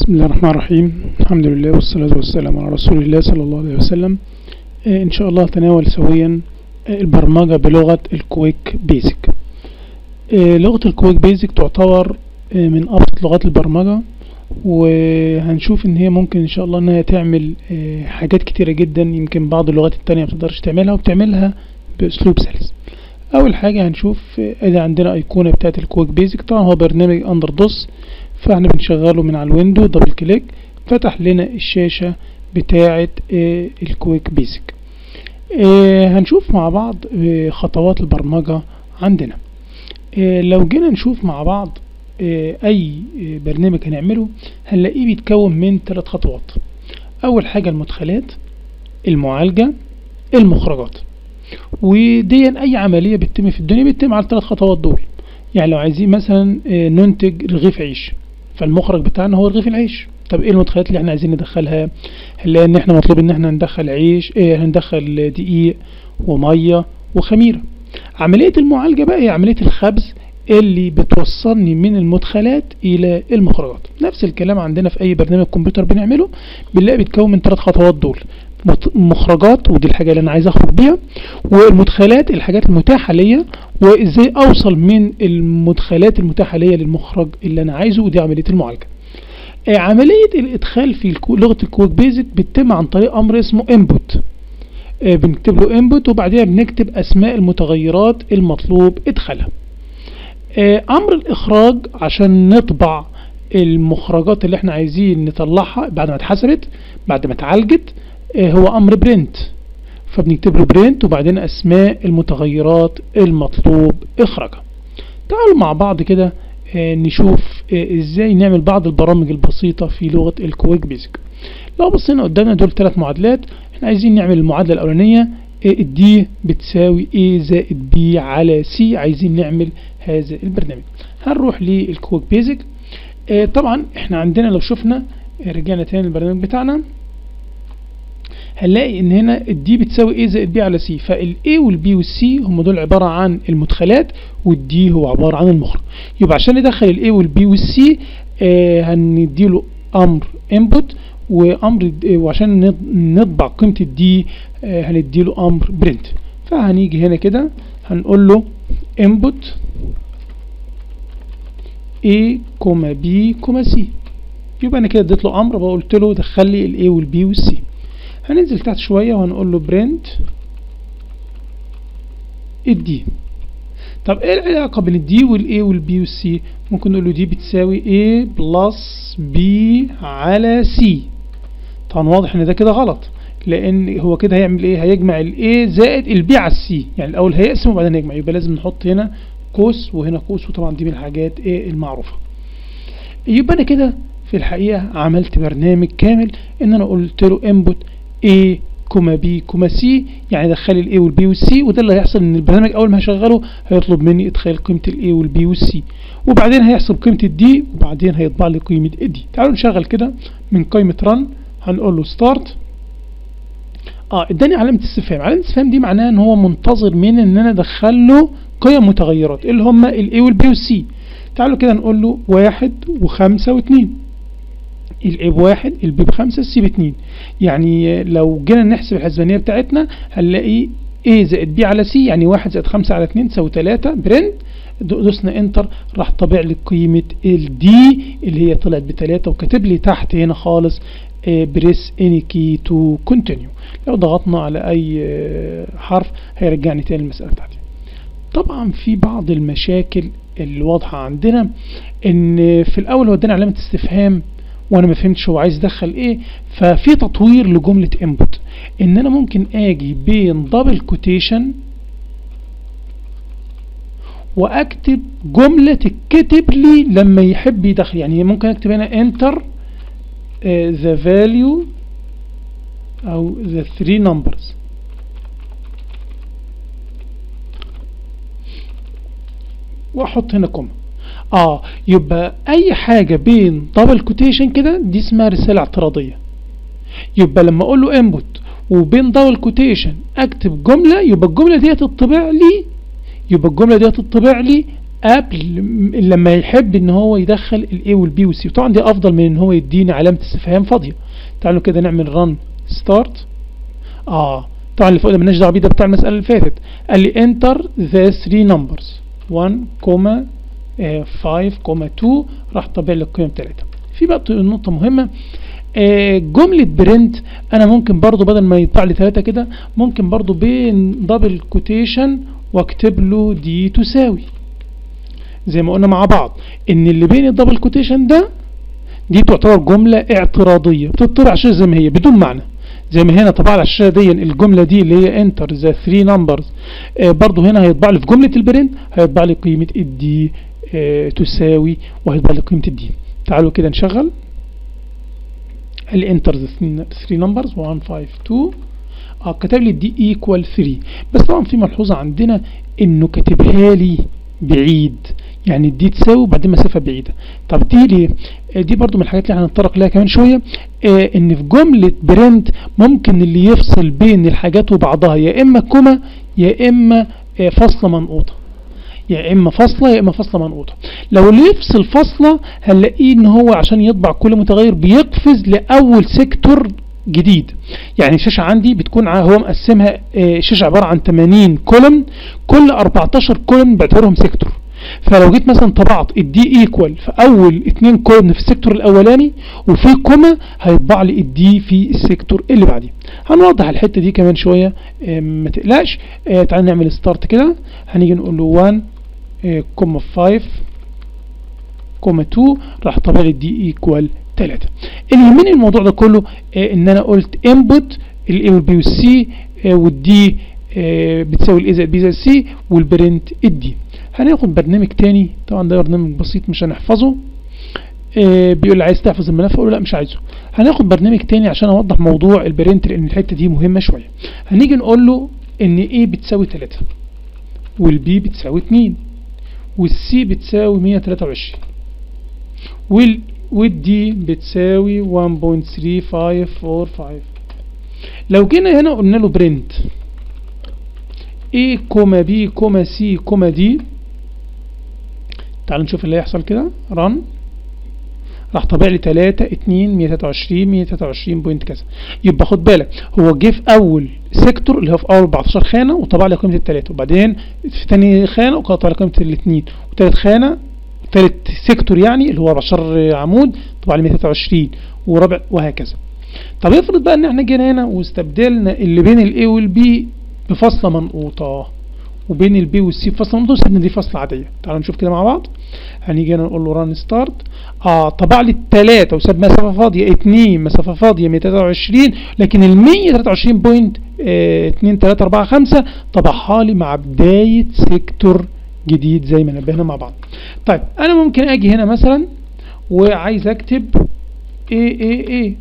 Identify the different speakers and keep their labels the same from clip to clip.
Speaker 1: بسم الله الرحمن الرحيم الحمد لله والصلاة والسلام على رسول الله صلى الله عليه وسلم آه، إن شاء الله تناول سويا آه، البرمجة بلغة الكويك بيزك آه، لغة الكويك بيزك تعتبر آه، من أبسط لغات البرمجة وهنشوف ان هي ممكن ان شاء الله انها تعمل آه، حاجات كتيرة جدا يمكن بعض اللغات التانية متقدرش تعملها وبتعملها باسلوب سلس اول حاجة هنشوف آه، ادي عندنا ايقونة بتاعت الكويك بيزك طبعا هو برنامج اندر دوس فاحنا بنشغله من على الويندو دبل كليك فتح لنا الشاشة بتاعة آه، الكويك بيزك آه، هنشوف مع بعض آه، خطوات البرمجة عندنا آه، لو جينا نشوف مع بعض آه، اي آه، برنامج هنعمله هنلاقيه بيتكون من ثلاث خطوات اول حاجة المدخلات المعالجة المخرجات ودي اي عملية بتتم في الدنيا بتتم على الثلاث خطوات دول يعني لو عايزين مثلا آه، ننتج رغيف عيش فالمخرج بتاعنا هو رغيف العيش طب ايه المدخلات اللي احنا عايزين ندخلها هنلاقي ان احنا مطلوب ان احنا ندخل عيش ايه هندخل دقيق وميه وخميره عمليه المعالجه بقى هي عمليه الخبز اللي بتوصلني من المدخلات الى المخرجات نفس الكلام عندنا في اي برنامج كمبيوتر بنعمله بنلاقي بيتكون من ثلاث خطوات دول مت- مخرجات ودي الحاجه اللي انا عايز اخرج بيها والمدخلات الحاجات المتاحه ليا وازاي اوصل من المدخلات المتاحه ليا للمخرج اللي انا عايزه ودي عمليه المعالجه آه، عملية الإدخال في الكو... لغة الكويك بيزك بتتم عن طريق أمر اسمه input آه، بنكتب له input وبعدها بنكتب أسماء المتغيرات المطلوب إدخالها آه، أمر الإخراج عشان نطبع المخرجات اللي احنا عايزين نطلعها بعد ما اتحسبت بعد ما اتعالجت آه، هو أمر print فبنكتب له print وبعدين أسماء المتغيرات المطلوب إخراجها تعالوا مع بعض كده آه، نشوف آه، ازاي نعمل بعض البرامج البسيطة في لغة الكويك بيزك لو بصينا قدامنا دول ثلاث معادلات احنا عايزين نعمل المعادلة الأولانية دي بتساوي A زائد B على C عايزين نعمل هذا البرنامج هنروح للكويك بيزك آه، طبعا احنا عندنا لو شفنا آه، رجعنا تاني للبرنامج بتاعنا هنلاقي ان هنا الدي بتساوي A زائد B على C فال A وال B وال C هم دول عبارة عن المدخلات والدي هو عبارة عن المخرج يبقى عشان ندخل ال A وال B وال C آه هنديله امر input وامر آه، وعشان نط- نطبع قيمة الدي آه هنديله امر print فهنيجي هنا كده هنقول له input A كوما B كوما C يبقى انا كده اديت له امر بقى قلت له دخل لي ال A وال B وال C هننزل تحت شوية وهنقول له print الدي طب ايه العلاقة بين الدي والاي والبي والسي ممكن نقول له دي بتساوي A بلس B على C طبعا واضح ان ده كده غلط لان هو كده هيعمل ايه هيجمع ال A زائد ال B على السي يعني الاول هيقسم وبعدين يجمع يبقى لازم نحط هنا قوس وهنا قوس وطبعا دي من الحاجات ايه المعروفة يبقى انا كده في الحقيقة عملت برنامج كامل ان انا قلت له input A كوما B كوما C يعني دخل ال A وال B وال C وده اللي هيحصل ان البرنامج اول ما هشغله هيطلب مني ادخال قيمة ال A وال B وال C وبعدين هيحسب قيمة ال D وبعدين هيطبع لي قيمة ال D تعالوا نشغل كده من قائمة run هنقول له start اه اداني علامة استفهام علامة الاستفهام دي معناها ان هو منتظر مني ان انا ادخل له قيم متغيرات اللي هم ال A وال B وال C تعالوا كده نقول له واحد وخمسة واثنين الاي بواحد البي بخمسة السي باتنين يعني لو جينا نحسب الحسبانية بتاعتنا هنلاقي A زائد B على C يعني واحد زائد خمسة على اتنين تساوي تلاتة برنت دوسنا انتر راح طابع لي قيمة ال D اللي هي طلعت بتلاتة وكاتب لي تحت هنا خالص بريس اني كي تو كونتينيو لو ضغطنا على اي آه، حرف هيرجعني تاني المسألة بتاعتي طبعا في بعض المشاكل اللي واضحة عندنا ان في الاول هو اداني علامة استفهام وانا ما فهمتش هو عايز يدخل ايه ففي تطوير لجملة input ان انا ممكن اجي بين دبل كوتيشن واكتب جملة تتكتب لي لما يحب يدخل يعني ممكن اكتب هنا enter uh, the value او the three numbers واحط هنا كوما اه يبقى اي حاجة بين دبل كوتيشن كده دي اسمها رسالة اعتراضية يبقى لما اقول له input وبين دبل كوتيشن اكتب جملة يبقى الجملة دي هتطبع لي يبقى الجملة دي هتطبع لي قبل لما يحب ان هو يدخل الاي والبي والسي وطبعا دي افضل من ان هو يديني علامة استفهام فاضية تعالوا كده نعمل ران ستارت اه طبعا اللي فوق ده مالناش دعوه بيه ده بتاع المسألة اللي فاتت قال لي enter the three numbers 1 كوما 5 كوما 2 راح طابع لي القيم 3 في بقى نقطة مهمة آه جملة برنت انا ممكن برضو بدل ما يطلع لي 3 كده ممكن برضو بين دبل كوتيشن واكتب له دي تساوي زي ما قلنا مع بعض ان اللي بين الدبل كوتيشن ده دي تعتبر جملة اعتراضية بتطبع على الشاشة زي ما هي بدون معنى زي ما هنا طبع على الشاشة دي الجملة دي اللي هي انتر ذا 3 نمبرز برضو هنا هيطبع لي في جملة البرنت هيطبع لي قيمة الدي اه تساوي وهيطبع لي قيمة الدي تعالوا كده نشغل قال لي انتر ذا 3 نمبرز 1 5 2 اه كتب لي دي ايكوال 3 بس طبعا في ملحوظة عندنا انه كاتبها لي بعيد يعني دي تساوي وبعدين مسافة بعيدة طب دي ليه دي برضو من الحاجات اللي هنتطرق لها كمان شوية آه ان في جملة برنت ممكن اللي يفصل بين الحاجات وبعضها يا اما كوما يا اما آه فاصلة منقوطة يا اما فاصلة يا اما فاصلة منقوطة لو اللي يفصل فاصلة هنلاقيه ان هو عشان يطبع كل متغير بيقفز لاول سيكتور جديد يعني الشاشة عندي بتكون هو مقسمها شاشة عبارة عن 80 كولم كل 14 كولم بعتبرهم سيكتور فلو جيت مثلا طبعت الدي ايكوال في اول اتنين كولم في السيكتور الاولاني وفي كوما هيطبع لي الدي في السيكتور اللي بعديه هنوضح الحته دي كمان شويه ما تقلقش تعال نعمل ستارت كده هنيجي نقول له 1 كوما 5 كوما 2 راح طبع لي الدي ايكوال 3 اللي يهمني الموضوع ده كله ان انا قلت انبوت الاي والبي والسي والدي بتساوي الاي زائد بي زائد سي والبرنت الدي هناخد برنامج تاني طبعا ده برنامج بسيط مش هنحفظه آه بيقول لي عايز تحفظ الملف اقول له لا مش عايزه هناخد برنامج تاني عشان اوضح موضوع البرنت لان الحته دي مهمه شويه هنيجي نقول له ان ايه بتساوي 3 والبي بتساوي 2 والسي بتساوي 123 وال والدي بتساوي 1.3545 لو جينا هنا قلنا له برنت A كوما B كوما C كوما D تعالوا نشوف اللي هيحصل كده رن راح طابع لي 3 2 123 123 بوينت كذا يبقى خد بالك هو جه في اول سيكتور اللي هو في اول 14 خانه وطبع لي قيمه الثلاثه وبعدين في ثاني خانه وطبع لي قيمه الاثنين وثالث خانه ثالث سيكتور يعني اللي هو 14 عمود طبع لي 123 ورابع وهكذا طب افرض بقى ان احنا جينا هنا واستبدلنا اللي بين الاي والبي بفاصله منقوطه وبين البي والسي فاصله منقوطه سيبنا دي فاصله عاديه تعالوا نشوف كده مع بعض هنيجي هنا نقول له ران ستارت اه طبع لي الثلاثه وساب مسافه فاضيه 2 مسافه فاضيه 123 لكن ال 123 بوينت 2 3 4 5 طبعها لي مع بدايه سيكتور جديد زي ما نبهنا مع بعض طيب انا ممكن اجي هنا مثلا وعايز اكتب اي اي اي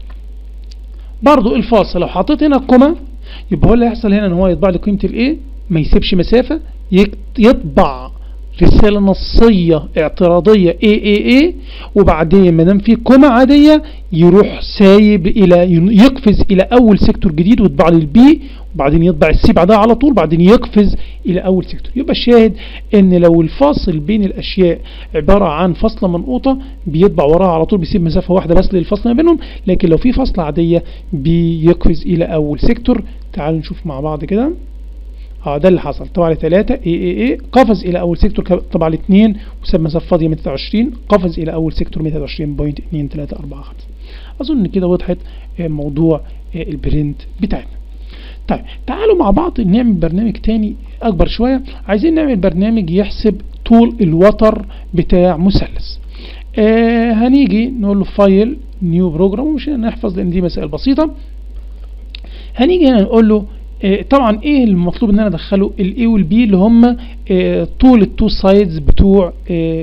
Speaker 1: برضو الفاصل لو حطيت هنا كوما يبقى هو اللي هيحصل هنا ان هو يطبع لي قيمه الايه ما يسيبش مسافه يطبع رسالة نصية اعتراضية اي اي اي وبعدين ما دام في كوما عادية يروح سايب الى يقفز الى اول سيكتور جديد ويطبع لي البي وبعدين يطبع السي بعدها على طول بعدين يقفز الى اول سيكتور يبقى الشاهد ان لو الفاصل بين الاشياء عبارة عن فاصلة منقوطة بيطبع وراها على طول بيسيب مسافة واحدة بس للفصل ما بينهم لكن لو في فاصلة عادية بيقفز الى اول سيكتور تعالوا نشوف مع بعض كده اه ده اللي حصل طبعا لثلاثة اي اي اي قفز الى اول سيكتور طبعا لاثنين وساب مسافه فاضيه 123 قفز الى اول سيكتور 123.2345 اظن كده وضحت موضوع البرنت بتاعنا طيب تعالوا مع بعض نعمل برنامج تاني اكبر شويه عايزين نعمل برنامج يحسب طول الوتر بتاع مثلث آه هنيجي نقول له فايل نيو بروجرام ومش هنحفظ لان دي مسائل بسيطه هنيجي هنا نقول له طبعا ايه المطلوب ان انا ادخله الاي والبي اللي هم طول التو سايدز بتوع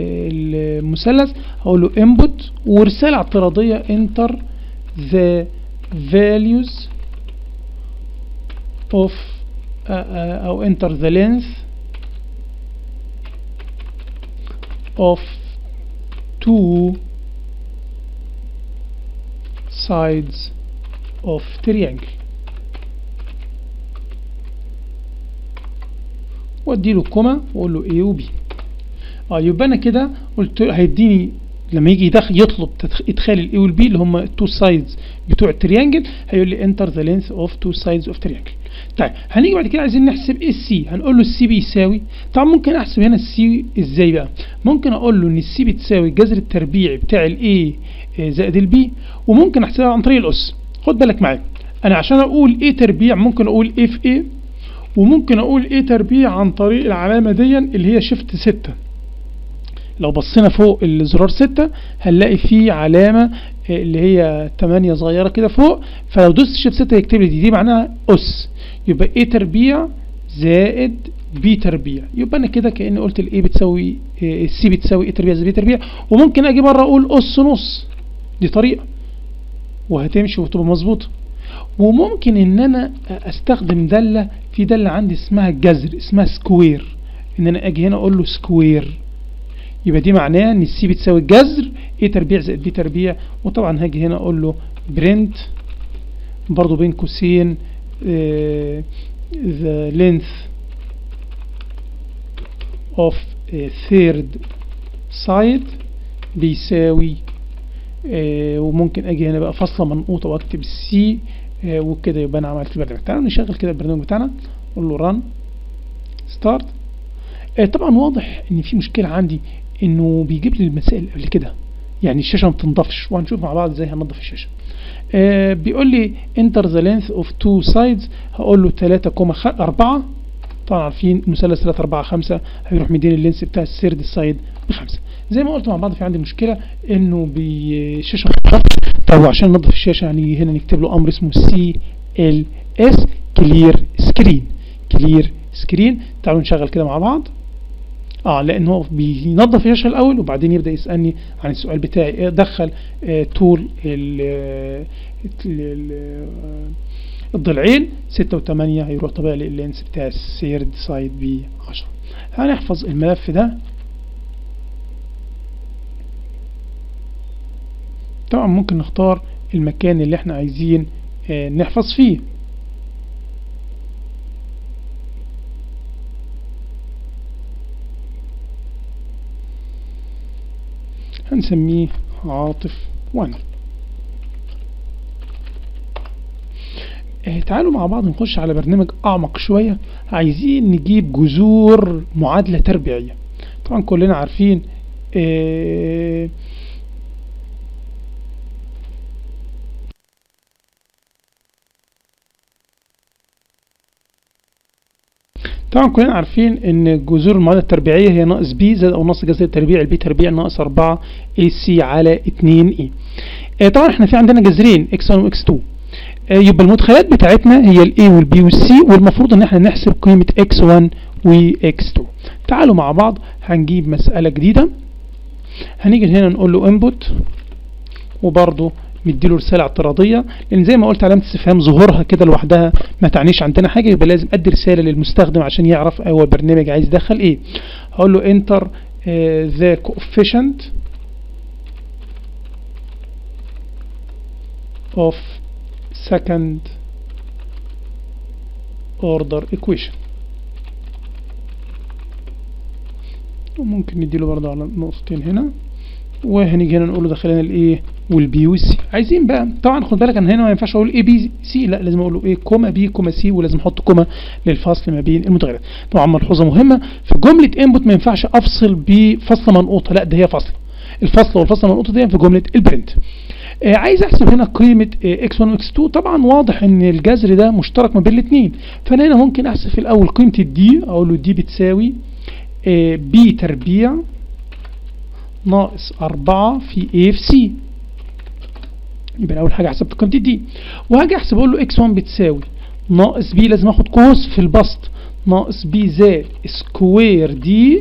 Speaker 1: المثلث هقول له انبوت ورساله اعتراضيه انتر ذا values of او انتر ذا length of two sides of triangle وادي له كوما واقول له A و B اه يبقى انا كده قلت هيديني لما يجي يدخل يطلب تدخ- ادخال الاي والبي اللي هم التو سايدز بتوع التريانجل هيقول لي انتر ذا لينث اوف تو سايدز اوف تريانجل طيب هنيجي بعد كده عايزين نحسب السي هنقول له السي بيساوي طبعا ممكن احسب هنا السي ازاي بقى ممكن اقول له ان السي بتساوي الجذر التربيعي بتاع الاي زائد البي وممكن احسبها عن طريق الاس خد بالك معايا انا عشان اقول ايه تربيع ممكن اقول ايه في ايه وممكن اقول ايه تربيع عن طريق العلامه دي اللي هي شيفت 6 لو بصينا فوق الزرار 6 هنلاقي فيه علامة آه، اللي هي 8 صغيرة كده فوق فلو دوست شيفت 6 يكتب لي دي دي معناها أس يبقى A تربيع زائد B تربيع يبقى أنا كده كأني قلت ال A بتساوي آه، ال C بتساوي A تربيع زائد B تربيع وممكن أجي بره أقول أس نص دي طريقة وهتمشي وتبقى مظبوطة وممكن ان انا استخدم دالة في دالة عندي اسمها الجذر اسمها سكوير ان انا اجي هنا اقول له سكوير يبقى دي معناه ان السي بتساوي الجذر ايه تربيع زائد بي تربيع وطبعا هاجي هنا اقول له برنت برضو بين قوسين آه، the length of a third side بيساوي آه، وممكن اجي هنا بقى فاصله منقوطه واكتب السي وكده يبقى انا عملت البرنامج تعالوا نشغل كده البرنامج بتاعنا نقول له ران ستارت طبعا واضح ان في مشكله عندي انه بيجيب لي المسائل قبل كده يعني الشاشه ما بتنضفش وهنشوف مع بعض ازاي هننضف الشاشه آه بيقول لي enter the length of two sides هقول له 3,4 طبعا عارفين مثلث 3 4 5 هيروح مديني اللينس بتاع السيرد سايد بخمسه زي ما قلت مع بعض في عندي مشكله انه بالشاشه طب وعشان ننضف الشاشه يعني هنا نكتب له امر اسمه سي ال اس كلير سكرين كلير سكرين تعالوا نشغل كده مع بعض اه لان هو بينظف الشاشه الاول وبعدين يبدا يسالني عن السؤال بتاعي إيه دخل آه طول ال ال- ال- الضلعين 6 و8 هيروح طبيعي لللينس بتاع السيرد سايد ب 10 هنحفظ الملف ده طبعا ممكن نختار المكان اللي احنا عايزين آه، نحفظ فيه هنسميه عاطف 1 آه، تعالوا مع بعض نخش على برنامج أعمق شوية عايزين نجيب جذور معادلة تربيعية طبعا كلنا عارفين آه، طبعا كلنا عارفين ان جذور المعادله التربيعيه هي ناقص بي زائد او ناقص جذر التربيع البي تربيع ناقص 4 اي سي على 2 اي آه طبعا احنا في عندنا جذرين اكس 1 واكس 2 آه يبقى المدخلات بتاعتنا هي الاي والبي والسي والمفروض ان احنا نحسب قيمه اكس 1 واكس 2 تعالوا مع بعض هنجيب مساله جديده هنيجي هنا نقول له انبوت وبرضه مديله رساله اعتراضيه لان زي ما قلت علامه استفهام ظهورها كده لوحدها ما تعنيش عندنا حاجه يبقى لازم ادي رساله للمستخدم عشان يعرف هو البرنامج عايز يدخل ايه هقول له انتر ذا coefficient of second order equation وممكن نديله برضه على نقطتين هنا وهنيجي هنا نقول له دخل لنا الايه والبي والسي عايزين بقى طبعا خد بالك ان هنا ما ينفعش اقول اي بي سي لا لازم اقول له ايه كوما بي كوما سي ولازم احط كوما للفصل ما بين المتغيرات طبعا ملحوظه مهمه في جمله انبوت ما ينفعش افصل بفصله منقوطه لا ده هي فصل الفصل والفصل المنقوطه دي في جمله البرنت آه عايز احسب هنا قيمه اكس 1 واكس 2 طبعا واضح ان الجذر ده مشترك ما بين الاثنين فانا هنا ممكن احسب في الاول قيمه الدي اقول له دي بتساوي آه بي تربيع ناقص 4 في A في C يبقى أول حاجة حسبت قيمة دي وهاجي أحسب أقول له x1 بتساوي ناقص b لازم آخد قوس في البسط ناقص b زائد سكوير دي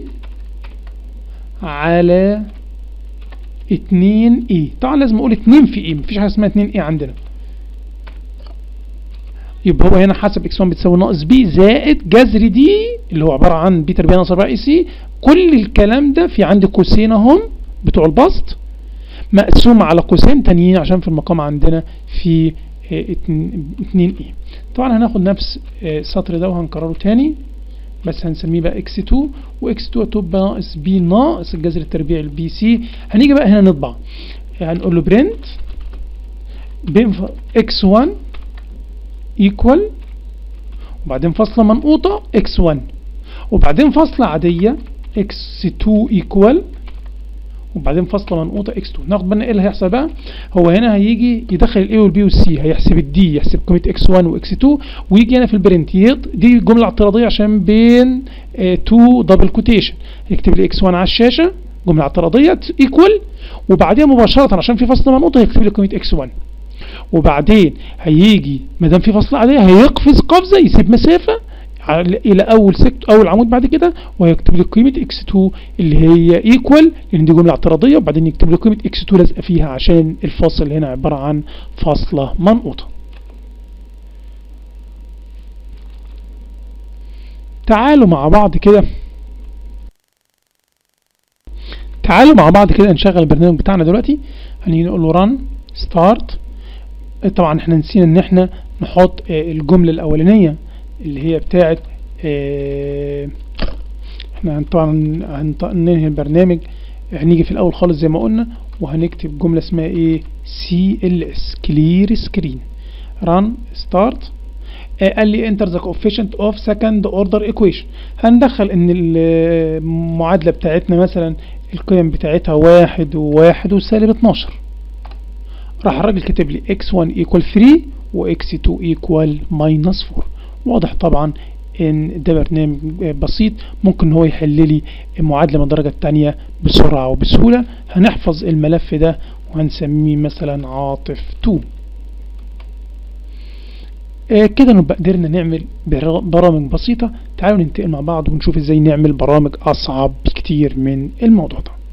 Speaker 1: على 2 e طبعا لازم أقول 2 في e مفيش حاجة اسمها 2 e عندنا يبقى هو هنا حسب x1 بتساوي ناقص b زائد جذر دي اللي هو عبارة عن b تربيع ناقص 4 سي كل الكلام ده في عندي قوسين اهم بتوع البسط مقسوم على قوسين تانيين عشان في المقام عندنا في 2 اي طبعا هناخد نفس السطر ده وهنكرره تاني بس هنسميه بقى اكس 2 واكس 2 هتبقى ناقص بي ناقص الجذر التربيعي البي سي هنيجي بقى هنا نطبع هنقول له برنت اكس 1 ايكوال وبعدين فاصلة منقوطة x1 وبعدين فاصلة عادية x2 equal وبعدين فاصلة منقوطة x2 ناخد بالنا ايه اللي هيحصل بقى هو هنا هيجي يدخل ال a وال b وال c هيحسب ال d يحسب قيمة x1 و x2 ويجي هنا في البرنت دي جملة اعتراضية عشان بين تو دبل كوتيشن يكتب لي x1 على الشاشة جملة اعتراضية equal وبعدين مباشرة عشان في فاصلة منقوطة يكتب لي قيمة x1 وبعدين هيجي ما دام في فاصله عاديه هيقفز قفزه يسيب مسافه الى اول سكت اول عمود بعد كده وهيكتب لي قيمه اكس 2 اللي هي ايكوال لان دي جمله اعتراضيه وبعدين يكتب لي قيمه اكس 2 لازقه فيها عشان الفاصل هنا عباره عن فاصله منقوطه تعالوا مع بعض كده تعالوا مع بعض كده نشغل البرنامج بتاعنا دلوقتي هنيجي نقول له ران ستارت طبعا احنا نسينا ان احنا نحط الجملة الاولانية اللي هي بتاعت احنا طبعا هننهي البرنامج هنيجي في الاول خالص زي ما قلنا وهنكتب جملة اسمها ايه سي ال اس كلير سكرين ران ستارت قال لي انتر ذا coefficient اوف سكند اوردر ايكويشن هندخل ان المعادلة بتاعتنا مثلا القيم بتاعتها واحد وواحد وسالب 12 راح الراجل كاتب لي x1 equal 3 و x2 equal minus 4 واضح طبعا ان ده برنامج بسيط ممكن هو يحل لي المعادله من الدرجه الثانيه بسرعه وبسهوله هنحفظ الملف ده وهنسميه مثلا عاطف 2 آه كده نبقى قدرنا نعمل برامج بسيطه تعالوا ننتقل مع بعض ونشوف ازاي نعمل برامج اصعب بكتير من الموضوع ده